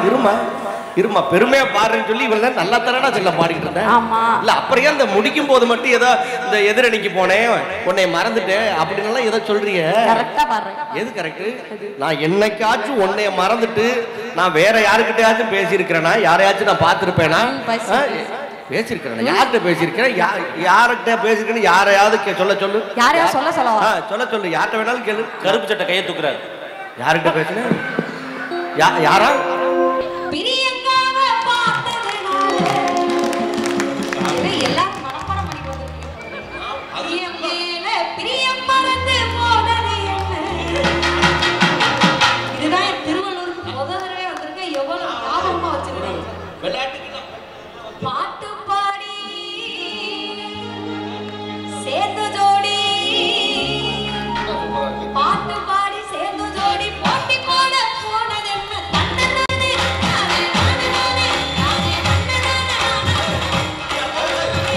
இருமா இருமா பெருமையா பாருன்னு சொல்லி இவள நல்லா தானடா சொல்ல பாடிட்டு இருந்தேன் ஆமா. இல்ல அப்புறம் ஏன் இந்த முடிக்கும் போது மட்டும் ஏதோ இந்த எதிரணிக்கு போனேன் உன்னை மறந்துட்டேன் அப்படின்னு ஏதோ சொல்றிய கரெக்டா பாடுறேன் எது கரெக்ட் நான் என்னைக்காச்சும் உன்னைய மறந்துட்டு நான் வேற யாருக்கிட்டயாச்சும் பேசியிருக்கிறேனா யாரையாச்சும் நான் பார்த்திருப்பேனா ம், பேசி- பேசியிருக்கிறேன் யார்கிட்ட பேசியிருக்கிறேன் யா- யார்கிட்ட பேசியிருக்கேன்னு யாரையாவது கே- சொல்ல சொல்லு யாரையா சொல்ல சொல்லவா ஆ, சொல்ல சொல்லு யார்கிட்ட வேணாலும் கேளு கருப்பு சட்டை கையை தூக்குறாரு யார்கிட்ட பேசுனேன் யா யாரா பிரியங்காவ பார்த்ததுனால இதை எல்லாரும் மனப்பாடம் பண்ணி வந்திருக்கீங்க. பிரியம் மேல பிரியம் மறந்து போனது என்ன? இதுதான் என் திருவள்ளூருக்கு முத தடவை வந்திருக்கேன். எவ்வளவு ஞாபகமா வச்சிருக்கேன். பாட்டு பாடி சேர்ந்து ஜோடி பாட்டு பாடி சேர்ந்து ஜோடி போட்டி போட போனது என்ன தன்னதானே நானே நானே நானே நானே நானே நானே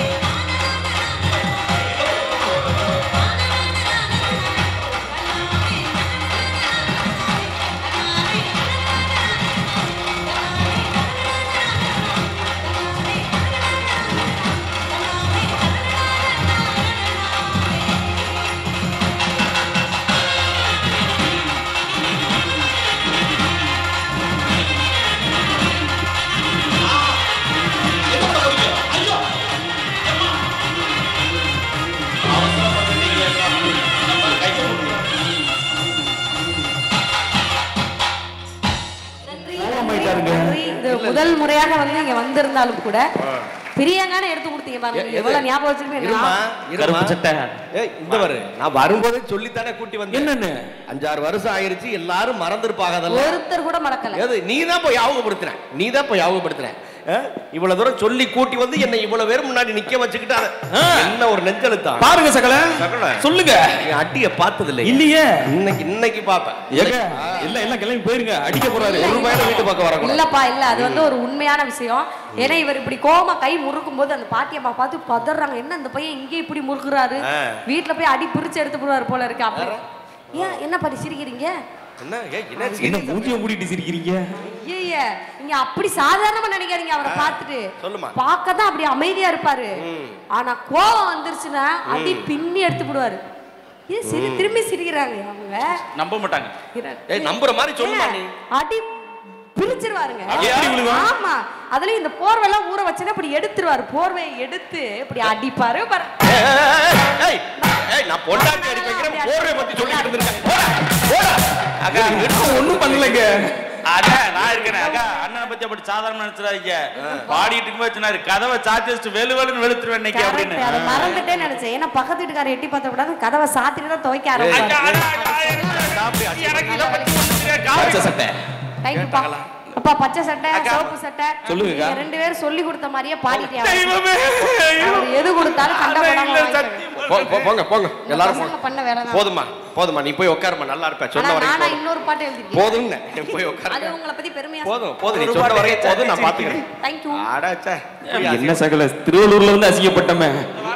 நன்றி. இது முதல் முறையாக வந்து இங்க வந்திருந்தாலும் கூட பிரியங்கான எடுத்து கொடுத்தீங்க பாருங்க எவ்வளவு ஞாபகம் வச்சிருக்கீங்க இருமா இருமா கருப்பு சட்டை ஏய் இந்த பாரு நான் வரும்போதே சொல்லித்தானே கூட்டி வந்தேன் என்னன்னு அஞ்சாறு வருஷம் ஆயிருச்சு எல்லாரும் மறந்துருப்பாங்க அதெல்லாம் ஒருத்தர் கூட மறக்கல ஏது நீ தான் போய் ஞாபகப்படுத்துன நீ தான் போய் ஞாபகப்படுத்துன ஆ? இவ்வளவு தூரம் சொல்லி கூட்டி வந்து என்னை இவ்வளவு பேர் முன்னாடி நிக்க வச்சுக்கிட்டாரு என்ன ஒரு நெஞ்செழுத்தான் பாருங்க சகல சகல. சொல்லுங்க நீ அடிய பார்த்தது இல்லை இல்லையே இன்னைக்கு இன்னைக்கு பாப்பேன் ஏங்க எல்லாம் எல்லாம் கிளம்பி போயிருங்க அடிக்க போறாரு ஒரு ரூபாயில வீட்டு பக்கம் வரக்கூடாது இல்லப்பா இல்ல அது வந்து ஒரு உண்மையான விஷயம் ஏன்னா இவர் இப்படி கோவமா கை முறுக்கும் போது அந்த பாட்டியம்மா பார்த்து பதறாங்க என்ன இந்த பையன் இங்கே இப்படி முறுக்குறாரு ஆ. வீட்டுல போய் அடி பிரிச்சு எடுத்து போடுவாரு போல இருக்கு அப்படி ஏன் என்ன பாட்டி சிரிக்கிறீங்க என்ன ஏய், என்ன என்ன சீரியஸ்? மூஞ்சிய மூடிட்டு சிரிக்கிறீங்க ஐய நீங்க அப்படி சாதாரணமா நினைக்காதீங்க அவரை பார்த்துட்டு சொல்லுமா. பார்க்க தான் அப்படி அமைதியா இருப்பாரு ம். ஆனா கோவம் வந்துருச்சுன்னா அடி பின்னி எடுத்து போடுவாரு ஏன் சிரி திரும்பி சிரிக்கிறாங்க அவங்க நம்ப மாட்டாங்க ஏய் நம்புற மாதிரி சொல்லுமா நீ அடி பிரிச்சிருவாருங்க அடி எப்படி விழுகும்? ஆமா அதுலயும் இந்த போர்வெல்லாம் ஊற வச்சுன்னா இப்படி எடுத்துருவாரு போர்வையை எடுத்து இப்படி அடிப்பாரு பாரு. ஏய், ஏய், ஏய், ஏய், நான் பொண்டாட்டி அடி வைக்கிறேன் போர்வை பத்தி சொல்லிட்டு இருந்திருக்கேன் போடா, போடா. அக்கா எடுத்து ஒண்ணும் பண்ணலங்க அக்கா நான் இருக்கேன் அக்கா அண்ணனை பத்தி அப்படி சாதாரண நினைச்சிடாதீங்க பாடிட்டு இருக்கும்போது சொன்னாரு கதவை சாத்தி வச்சுட்டு வெளு வெளுன்னு வெளுத்துருவேன் இன்னைக்கு Correct. அப்படின்னு அதை மறந்துட்டே நினைச்சேன் ஏன்னா பக்கத்து வீட்டுக்காரர் எட்டி பார்த்த கூடாது கதவை சாத்திட்டு தான் துவைக்க அக்கா, ஆரம்பிச்சாரு அக்கா, அக்கா, எனக்கு- எனக்கு இதை பத்தி ஒண்ணும் தெரியாது. காவி சட்டை தேங்க்யூப்பா அப்பா பச்சை சட்டை சிவப்பு சட்டை சொல்லுங்கக்கா. நீங்க ரெண்டு பேரும் சொல்லி கொடுத்த மாதிரியே பாடிட்டே தெய்வமே அவர் எது கொடுத்தாலும் கண்ட அண்ணா படாம இல்ல, வாங்கிக்கணும். சத்தியமா. போ- போ- போங்க போங்க எல்லாரும் பசங்க போங்க பண்ண வேலை தான் போதுமா போதுமா நீ போய் உட்காருமா நல்லா இருப்ப ஆனா சொன்ன நானா வரைக்கும் போதும். இன்னொரு பாட்டு எழுதிருக்கேன் போதும்னு போய் அது உட்காரு உங்களை பத்தி பெருமையா போதும் போதும் நீ சொன்ன வரைக்கும் போதும் நான் பாத்துக்கிறேன் தேங்க்யூ ஆடாச்சே என்ன சகல திருவள்ளூர்ல வந்து அசிங்கப்பட்டமே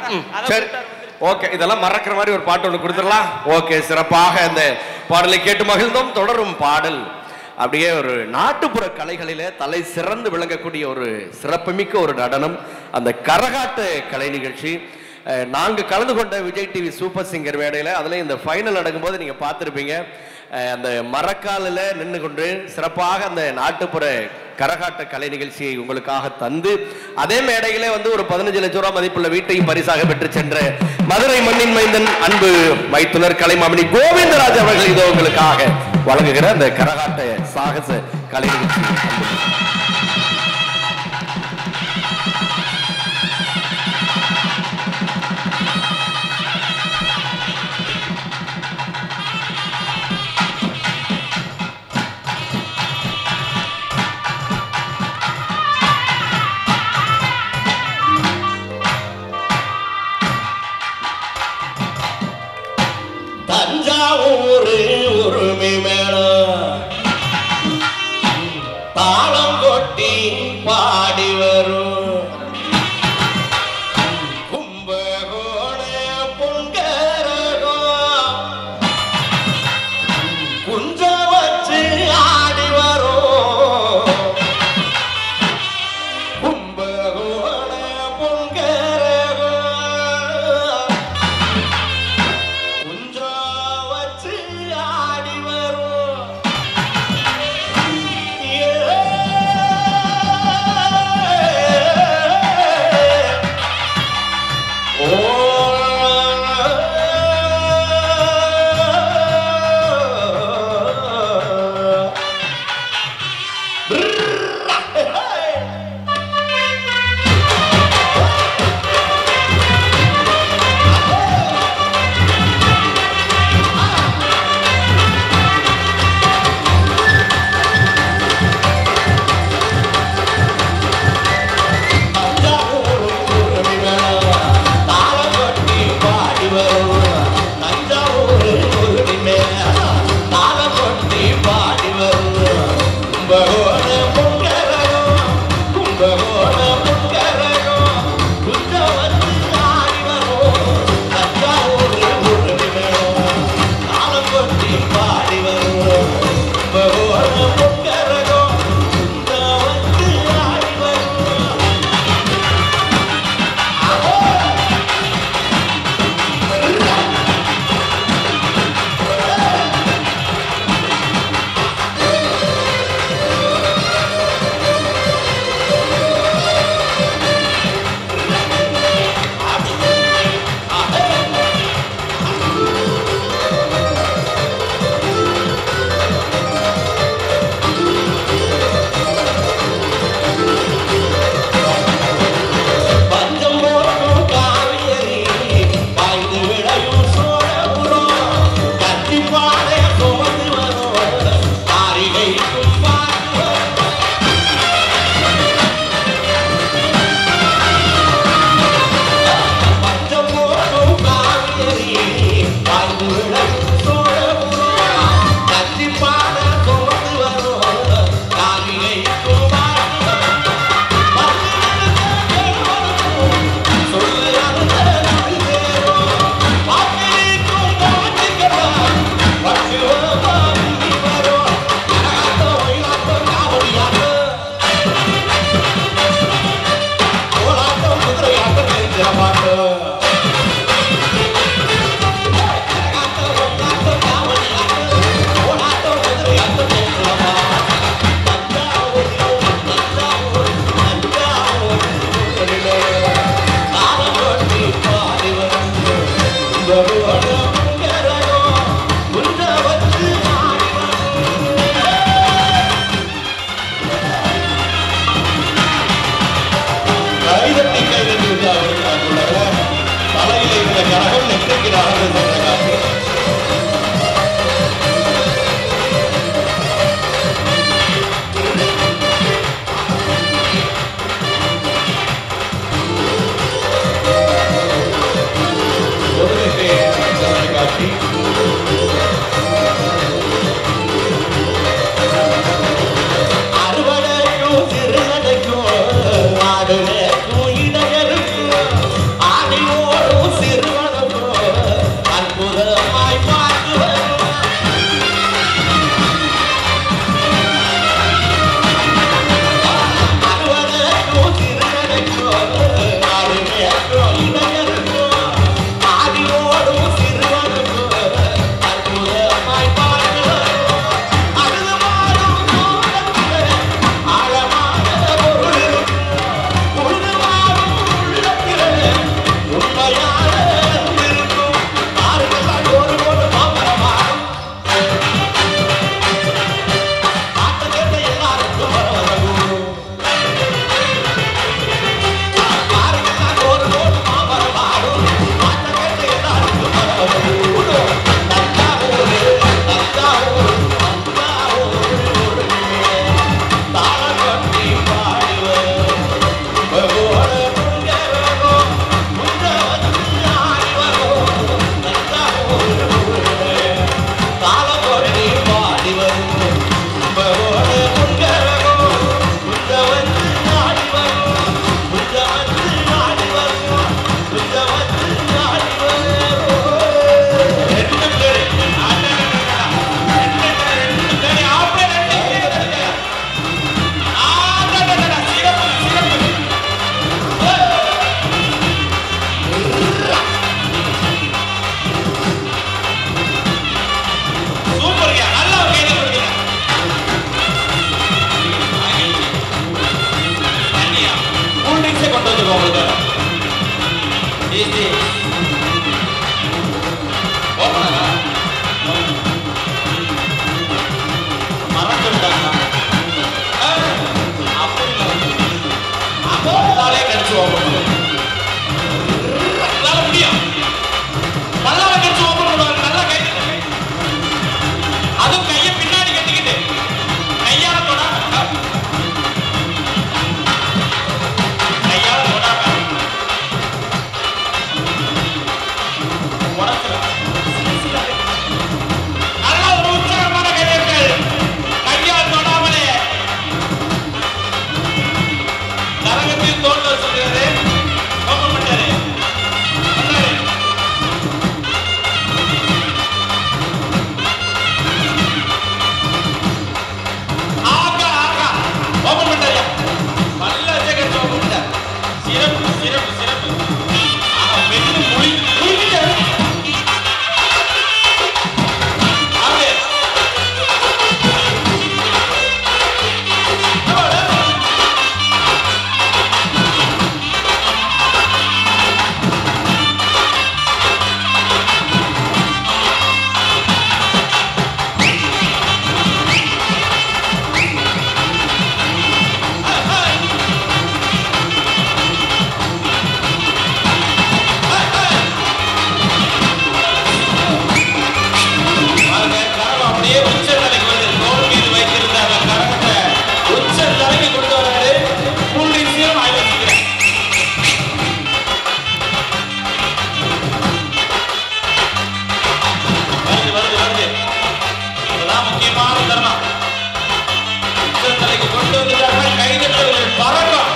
சரி ஓகே இதெல்லாம் மறக்கிற மாதிரி ஒரு பாட்டு ஒன்று கொடுத்துடலாம் ஓகே சிறப்பாக இந்த பாடலை கேட்டு மகிழ்ந்தோம் தொடரும் பாடல் அப்படியே ஒரு நாட்டுப்புற கலைகளிலே தலை சிறந்து விளங்கக்கூடிய ஒரு சிறப்புமிக்க ஒரு நடனம் அந்த கரகாட்ட கலை நிகழ்ச்சி அஹ், நாங்க கலந்து கொண்ட விஜய் டிவி சூப்பர் சிங்கர் வேடையில அதுல இந்த ஃபைனல் நடக்கும்போது நீங்க பார்த்திருப்பீங்க அஹ், அந்த மரக்காலில் நின்று கொண்டு சிறப்பாக அந்த நாட்டுப்புற கரகாட்ட கலை நிகழ்ச்சியை உங்களுக்காக தந்து அதே மேடையிலே வந்து ஒரு பதினஞ்சு லட்சம் ரூபாய் மதிப்புள்ள வீட்டையும் பரிசாக பெற்று சென்ற மதுரை மண்ணின் மைந்தன் அன்பு மைத்துனர் கலைமாமணி கோவிந்தராஜ் அவர்கள் இதோ உங்களுக்காக வழங்குகிற அந்த கரகாட்ட சாகச கலை நிகழ்ச்சி அன்பு. தஞ்சாவூர் உரிமை மேளம் தாளம் கொட்ட முக்கியமான தருணம் உச்சந்தலைக்கு கொண்டு வந்துட்டாங்க கைதட்டல்கள் பறக்கும்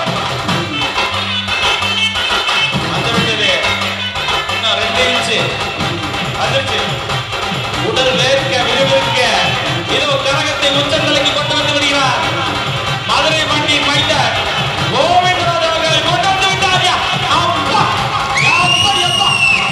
வந்து விட்டது இன்னும் ரெண்டு இன்ச்சு வந்துருச்சு உடல் வேர்க்க விறுவிறுக்க இதோ கரகத்தை உச்சந்தலைக்கு கொண்டு வந்து விடுகிறார் மதுரை மண்டி மைந்தர் கோவிந்தராஜ் அவர்கள் கொண்டு வந்து விட்டாரியா அப்பா அப்பா அப்பா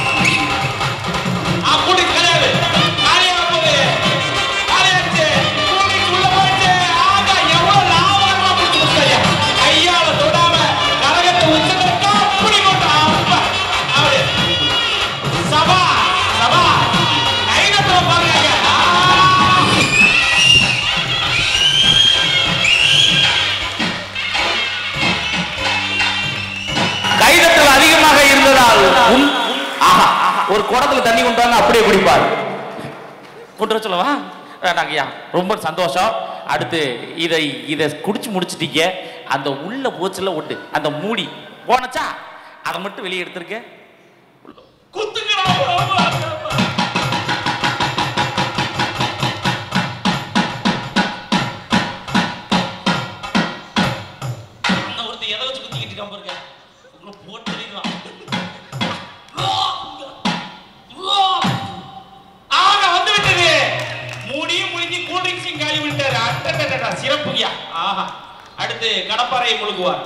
அப்படி கிடையாது காலியா போகுது காலியாச்சு கூலிக்கு உள்ள போயிடுச்சு ஆகா எவ்வளவு லாபகரமா பிடிச்சு கொடுத்தாரியா கையால தொடாம கரகத்தை உச்சந்தலைக்கு அப்படி கொண்டு அப்பா அப்படி சபா சபா கைதட்டல பாருங்க ஆ. கைதட்டல் அதிகமாக இருந்ததால் உன் ஆஹா ஒரு குடத்துல தண்ணி கொண்டு வாங்க அப்படியே குடிப்பார் கொண்டு வர சொல்லவா வேண்டாங்க ஐயா ரொம்ப சந்தோஷம் அடுத்து இதை இதை குடிச்சு முடிச்சிட்டீங்க அந்த உள்ள போச்சுல ஒட்டு அந்த மூடி போனச்சா அதை மட்டும் வெளியே எடுத்திருக்க குத்துங்கடா ஆமா, ஆமா. அண்ணன் ஒருத்தன் எதை வச்சு குத்திக்கிட்டு இருக்கான் பாருங்க உங்களை போட்டு அடிக்கலாம். ஆக வந்து விட்டது மூடியும் முழுங்கி கூல் ட்ரிங்க்ஸையும் காலி விட்டாரு அட்டடடடா சிறப்புயா ஆஹா அடுத்து கடப்பாறையை முழுகுவார்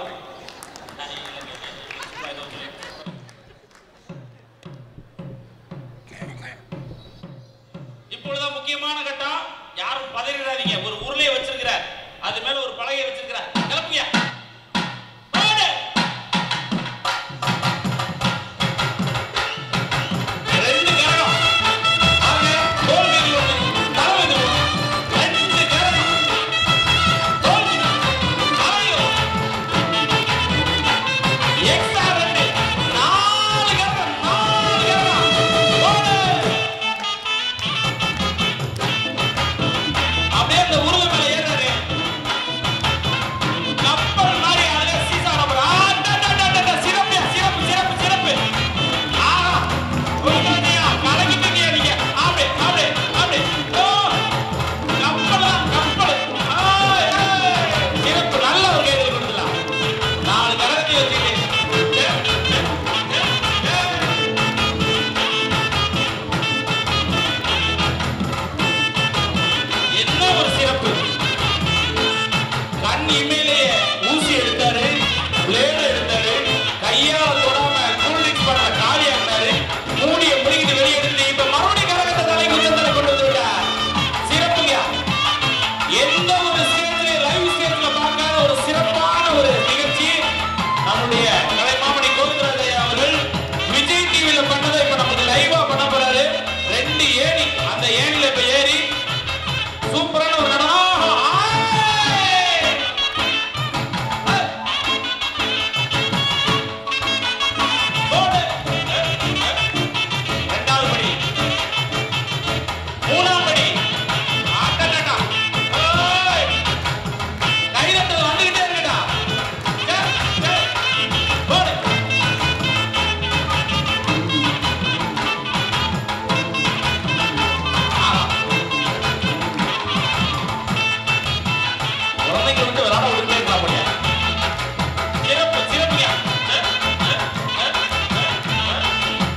இப்பொழுதுதான் முக்கியமான கட்டம் யாரும் பதறிடாதீங்க ஒரு உருளையை வச்சிருக்கிறார் அது மேல ஒரு பலகையை வச்சிருக்கிறார் கிளப்புங்க போடு. ரெண்டு கரகம் ஆக, தோல் மீது ஒண்ணு, தலை மீது ஒண்ணு. ரெண்டு கரகம். தோல் மீது ஒண்ணு, தலை மீது ஒண்ணு. எக்ஸ்ட்ரா ரெண்டு. நாலு கரகம், நாலு கரகம். போடு. அப்படியே அந்த உருவம் மேல ஏறாரு கப்பல் மாதிரி அதுல சீசா நம்பர் ஆ, டா, டா, டா, டா, டா, சிறப்பு சிறப்பு சிறப்பு சிறப்பு ஆஹா உருவானியா கலக்கிட்டீங்க நீங்க அப்படி அப்படி அப்படி ஓ கப்பலா கப்பல் ஆ, ஏய், சிறப்பு நல்ல ஒரு கைதல் கொடுக்கலாம் நாலு கரத்தை வச்சுக்கிட்டு ஏ, ஏ, ஏ, ஏ. என்ன ஒரு சிறப்பு கண் இமையிலேயே ஊசி எடுத்தாரு பிளேடு எடுத்தாரு கையால தொடாம கூல்ட்ரிங்க்ஸ் பண்ண காலியா இருந்தாரு மூடிய முடிக்கிட்டு வெளியே எடுத்து இப்ப மறுபடியும் கரகத்தை தலை குச்சத்துல கொண்டு வந்து விட்டார் சிறப்புங்க எந்த ஒரு ஸ்டேஜ்ல லைவ் ஸ்டேஜ்ல பார்க்காத ஒரு சிறப்பான ஒரு நிகழ்ச்சி நம்முடைய கலைமாமணி கோவிந்தராஜ் ஐயா அவர்கள் விஜய் டிவில பண்ணதை இப்ப நமக்கு லைவா பண்ண போறாரு ரெண்டு ஏணி அந்த ஏணில இப்ப ஏறி சூப்பரான ஒரு நடனம் ஆய்! ஆய்! போடு. ரெண்டாவது படி மூணாம் படி அடடடா. ஆய்! கைதட்டல் வந்துகிட்டே இருக்குடா. ஏ, ஏ. போடு. ஆஹா. குழந்தைங்க வந்து விளையாட விட்டுட்டே இருக்கலாம் போலயே. சிறப்பு சிறப்புங்க அஹ், அஹ், அஹ், அஹ், அஹ்.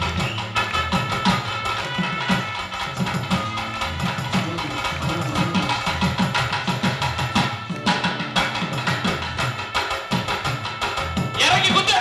இறங்கி குத்து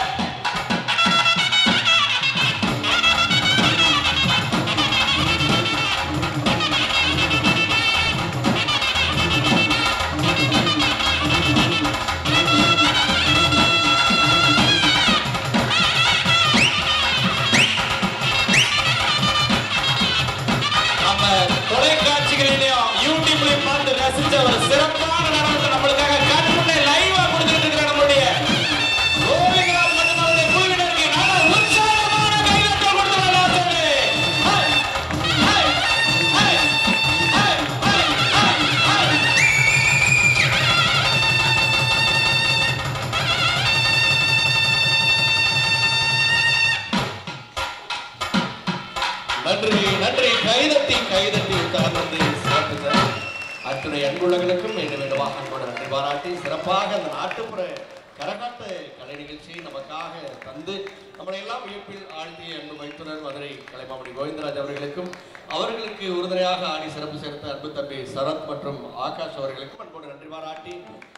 நம்ம தொலைக்காட்சிகளிலையும் யூடியூப்லயும் பார்த்து ரசிச்ச ஒரு சிறப்பான நடனத்தை நம்மளுக்காக கண் முன்னே லைவா கொடுத்துட்டு இருக்கிற நம்மளுடைய கோவிந்தராஜ் மற்றும் அவருடைய குழுவினருக்கு நல்ல உற்சாகமான கைதட்டல் கொடுத்து விளையாட்டு. ஹை, ஹை, ஹை, ஹை, ஹை, ஹை, ஹை. நன்றி நன்றி கைதட்டி கைதட்டி உட்கார்ந்து சிறப்பு சார் அத்துணை அன்புள்ளங்களுக்கும் மீண்டும் மீண்டுமாக அன்போடு நன்றி பாராட்டி சிறப்பாக அந்த நாட்டுப்புற கரகாட்ட கலை நிகழ்ச்சியை நமக்காக தந்து நம்மளை எல்லாம் வியப்பில் ஆழ்த்திய அன்பு மைத்துனர் மதுரை கலைமாமணி கோவிந்தராஜ் அவர்களுக்கும் அவர்களுக்கு உறுதுணையாக ஆடி சிறப்பு சேர்த்த அன்பு தம்பி சரத் மற்றும் ஆகாஷ் அவர்களுக்கும் அன்போடு நன்றி பாராட்டி